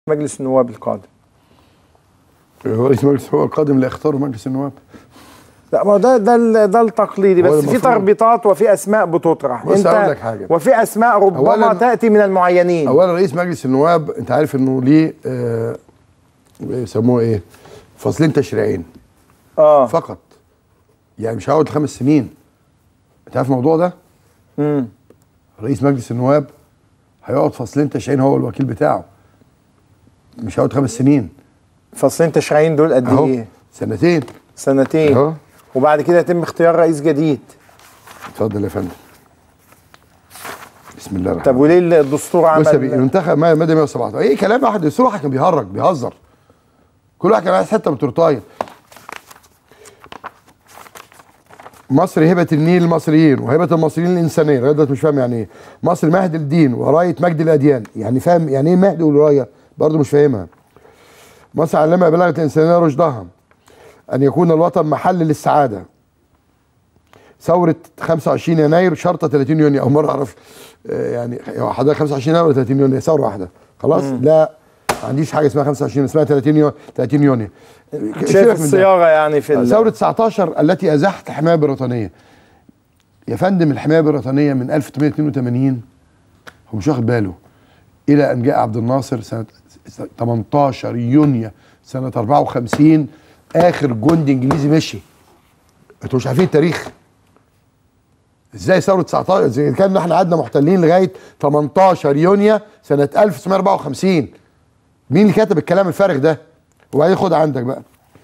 مجلس النواب القادم رئيس مجلس هو القادم اللي يختاره مجلس النواب لا ما هو ده ده ال- ده التقليدي هو بس في المفروض. تربيطات وفي اسماء بتطرح بص هقول لك حاجة. وفي اسماء ربما أولاً- تاتي من المعينين اولا رئيس مجلس النواب انت عارف انه ليه آه يسموه ايه فصلين تشريعين اه فقط يعني مش هيقعد خمس سنين انت عارف الموضوع ده امم رئيس مجلس النواب هيقعد فصلين تشريعين هو الوكيل بتاعه مش هيقعد خمس سنين فصلين تشريعين دول قد اهو ايه سنتين سنتين اهو وبعد كده يتم اختيار رئيس جديد اتفضل يا فندم بسم الله الرحمن طب وليه الدستور بص يا بيه عمل المنتخب ما- ماده 117 ايه كلام واحد الدستور واحد كان بيهرج بيهزر كل واحد كان عايز حته من تورتايه مصر هبه النيل للمصريين وهبه المصريين للانسانيه لغايه دلوقتي مش فاهم يعني ايه مصر مهد الدين ورايه مجد الاديان يعني فاهم يعني ايه مهد ورايه برضه مش فاهمها مصر علمها بلغت الانسانيه رشدها ان يكون الوطن محل للسعاده ثورة 25 يناير شرطة 30 يونيو أول مرة أعرف آه، يعني هو حضرتك 25 يناير ولا 30 يونيو ثورة واحدة خلاص لا ما عنديش حاجة اسمها 25 اسمها 30 يونيو 30 يونيو شايف سيبك من ده. الصياغه يعني في ال- ثورة 19 التي أزاحت الحماية البريطانية يا فندم الحماية البريطانية من 1882 هو مش واخد باله إلى أن جاء عبد الناصر سنة 18 يونيو سنة 54 آخر جندي إنجليزي مشي أنتوا مش عارفين التاريخ ازاي ثوره 19 زي كان احنا قعدنا محتلين لغايه 18 يونيو سنه 1954 مين اللي كتب الكلام الفارغ ده وبعدين خد عندك بقى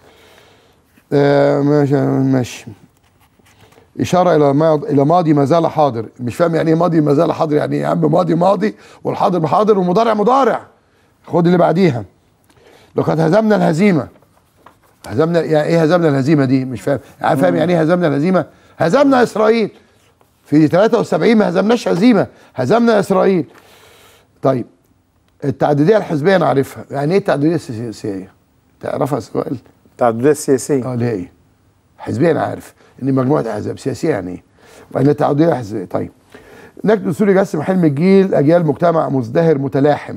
آه ماشي ماشي اشاره الى ماضي الى ماضي ما زال حاضر مش فاهم يعني ايه ماضي ما زال حاضر يعني ايه يا عم ماضي ماضي والحاضر حاضر والمضارع مضارع خد اللي بعديها لقد هزمنا الهزيمه هزمنا يعني ايه هزمنا الهزيمه دي مش فاهم يعني فاهم يعني ايه هزمنا الهزيمه هزمنا اسرائيل في 73 ما هزمناش هزيمه هزمنا اسرائيل طيب التعدديه الحزبيه انا عارفها يعني ايه التعدديه السياسيه تعرفها يا سؤال التعدديه السياسيه اه اللي هي ايه حزبيه انا عارف ان مجموعه احزاب سياسيه يعني ايه وان التعدديه الحزبيه طيب هناك دستور يجسم حلم الجيل اجيال مجتمع مزدهر متلاحم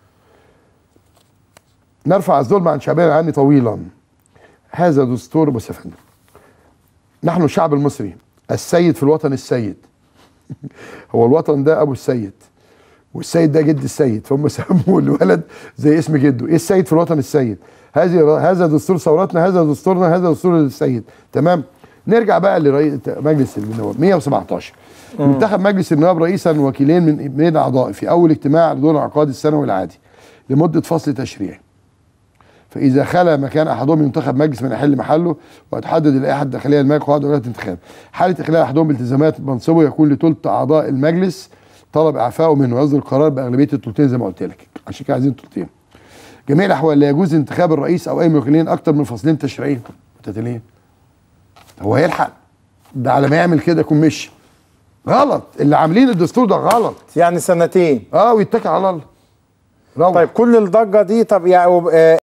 نرفع الظلم عن شعبنا عني طويلا هذا دستور بص يا فندم نحن الشعب المصري السيد في الوطن السيد هو الوطن ده ابو السيد والسيد ده جد السيد فهم سموا الولد زي اسم جده ايه السيد في الوطن السيد هذه هذا دستور ثورتنا هذا دستورنا هذا دستور السيد تمام نرجع بقى لرئيس مجلس النواب 117 منتخب مجلس النواب رئيسا وكيلين من من اعضائه في اول اجتماع لدور العقاد السنوي العادي لمده فصل تشريعي فاذا خلا مكان احدهم ينتخب مجلس من يحل محله وتحدد اللائحه الداخليه للملك وقواعد ولايه الانتخاب حاله اخلال احدهم بالتزامات منصبه يكون لثلث اعضاء المجلس طلب اعفائه منه ويصدر القرار باغلبيه الثلثين زي ما قلت لك عشان كده عايزين ثلثين جميع الاحوال لا يجوز انتخاب الرئيس او اي من الوكيلين اكثر من فصلين تشريعيين متتاليين هو هيلحق ده على ما يعمل كده يكون مشي غلط اللي عاملين الدستور ده غلط يعني سنتين اه ويتكل على الله روح. طيب كل الضجه دي طب يعني آه،